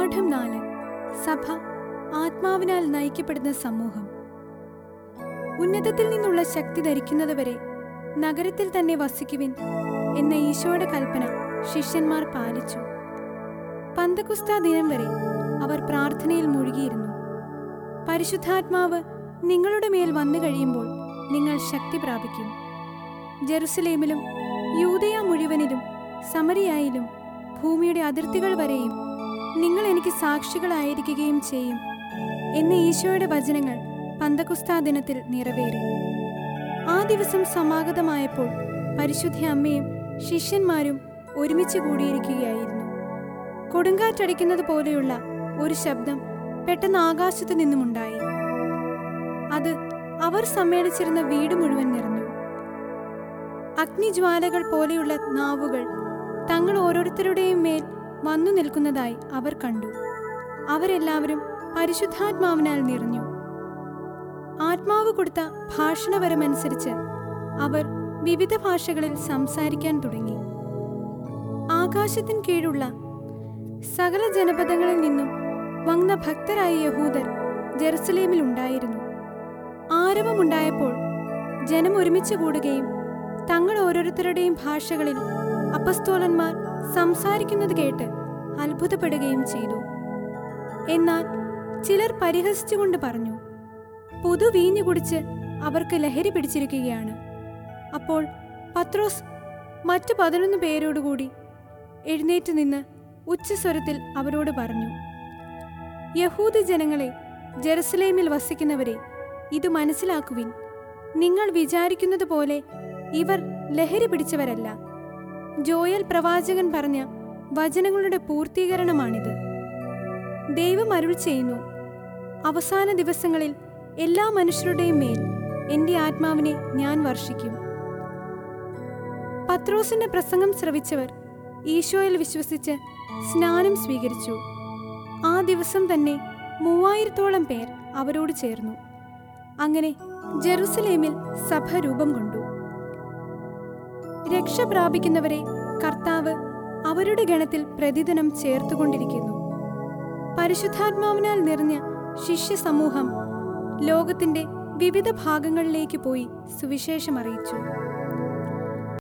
പാഠം നാല് സഭ ആത്മാവിനാൽ നയിക്കപ്പെടുന്ന സമൂഹം ഉന്നതത്തിൽ നിന്നുള്ള ശക്തി ധരിക്കുന്നതുവരെ നഗരത്തിൽ തന്നെ വസിക്കുവിൻ എന്ന ഈശോയുടെ കൽപ്പന ശിഷ്യന്മാർ പാലിച്ചു പന്തകുസ്ത ദിനം വരെ അവർ പ്രാർത്ഥനയിൽ മുഴുകിയിരുന്നു പരിശുദ്ധാത്മാവ് നിങ്ങളുടെ മേൽ വന്നു കഴിയുമ്പോൾ നിങ്ങൾ ശക്തി പ്രാപിക്കും ജെറുസലേമിലും യൂതയ മുഴുവനിലും സമരിയായിലും ഭൂമിയുടെ അതിർത്തികൾ വരെയും നിങ്ങൾ എനിക്ക് സാക്ഷികളായിരിക്കുകയും ചെയ്യും എന്ന ഈശോയുടെ വചനങ്ങൾ പന്തകുസ്താ ദിനത്തിൽ നിറവേറി ആ ദിവസം സമാഗതമായപ്പോൾ പരിശുദ്ധ അമ്മയും ശിഷ്യന്മാരും ഒരുമിച്ച് കൂടിയിരിക്കുകയായിരുന്നു കൊടുങ്കാറ്റടിക്കുന്നത് പോലെയുള്ള ഒരു ശബ്ദം പെട്ടെന്ന് ആകാശത്തു നിന്നുമുണ്ടായി അത് അവർ സമ്മേളിച്ചിരുന്ന വീട് മുഴുവൻ നിറഞ്ഞു അഗ്നിജ്വാലകൾ പോലെയുള്ള നാവുകൾ തങ്ങൾ ഓരോരുത്തരുടെയും മേൽ വന്നു നിൽക്കുന്നതായി അവർ കണ്ടു അവരെല്ലാവരും പരിശുദ്ധാത്മാവിനാൽ നിറഞ്ഞു ആത്മാവ് കൊടുത്ത ഭാഷണവരമനുസരിച്ച് അവർ വിവിധ ഭാഷകളിൽ സംസാരിക്കാൻ തുടങ്ങി ആകാശത്തിൻ കീഴുള്ള സകല ജനപദങ്ങളിൽ നിന്നും വന്ന ഭക്തരായ യഹൂദർ ജെറുസലേമിൽ ഉണ്ടായിരുന്നു ആരവമുണ്ടായപ്പോൾ ജനം ഒരുമിച്ച് കൂടുകയും തങ്ങൾ ഓരോരുത്തരുടെയും ഭാഷകളിൽ അപ്പസ്തോലന്മാർ സംസാരിക്കുന്നത് കേട്ട് അത്ഭുതപ്പെടുകയും ചെയ്തു എന്നാൽ ചിലർ പരിഹസിച്ചുകൊണ്ട് പറഞ്ഞു പുതു വീഞ്ഞു കുടിച്ച് അവർക്ക് ലഹരി പിടിച്ചിരിക്കുകയാണ് അപ്പോൾ പത്രോസ് മറ്റു പതിനൊന്ന് പേരോടുകൂടി എഴുന്നേറ്റ് നിന്ന് ഉച്ചസ്വരത്തിൽ അവരോട് പറഞ്ഞു യഹൂദ ജനങ്ങളെ ജെറുസലേമിൽ വസിക്കുന്നവരെ ഇത് മനസ്സിലാക്കുവിൻ നിങ്ങൾ വിചാരിക്കുന്നത് പോലെ ഇവർ ലഹരി പിടിച്ചവരല്ല ജോയൽ പ്രവാചകൻ പറഞ്ഞ വചനങ്ങളുടെ പൂർത്തീകരണമാണിത് ദൈവം അരുൾ ചെയ്യുന്നു അവസാന ദിവസങ്ങളിൽ എല്ലാ മനുഷ്യരുടെയും മേൽ എൻ്റെ ആത്മാവിനെ ഞാൻ വർഷിക്കും പത്രോസിന്റെ പ്രസംഗം ശ്രവിച്ചവർ ഈശോയിൽ വിശ്വസിച്ച് സ്നാനം സ്വീകരിച്ചു ആ ദിവസം തന്നെ മൂവായിരത്തോളം പേർ അവരോട് ചേർന്നു അങ്ങനെ ജെറുസലേമിൽ സഭ രൂപം കൊണ്ടു രക്ഷ പ്രാപിക്കുന്നവരെ കർത്താവ് അവരുടെ ഗണത്തിൽ പ്രതിദിനം ചേർത്തുകൊണ്ടിരിക്കുന്നു പരിശുദ്ധാത്മാവിനാൽ നിറഞ്ഞ ശിഷ്യ സമൂഹം ലോകത്തിന്റെ വിവിധ ഭാഗങ്ങളിലേക്ക് പോയി സുവിശേഷം അറിയിച്ചു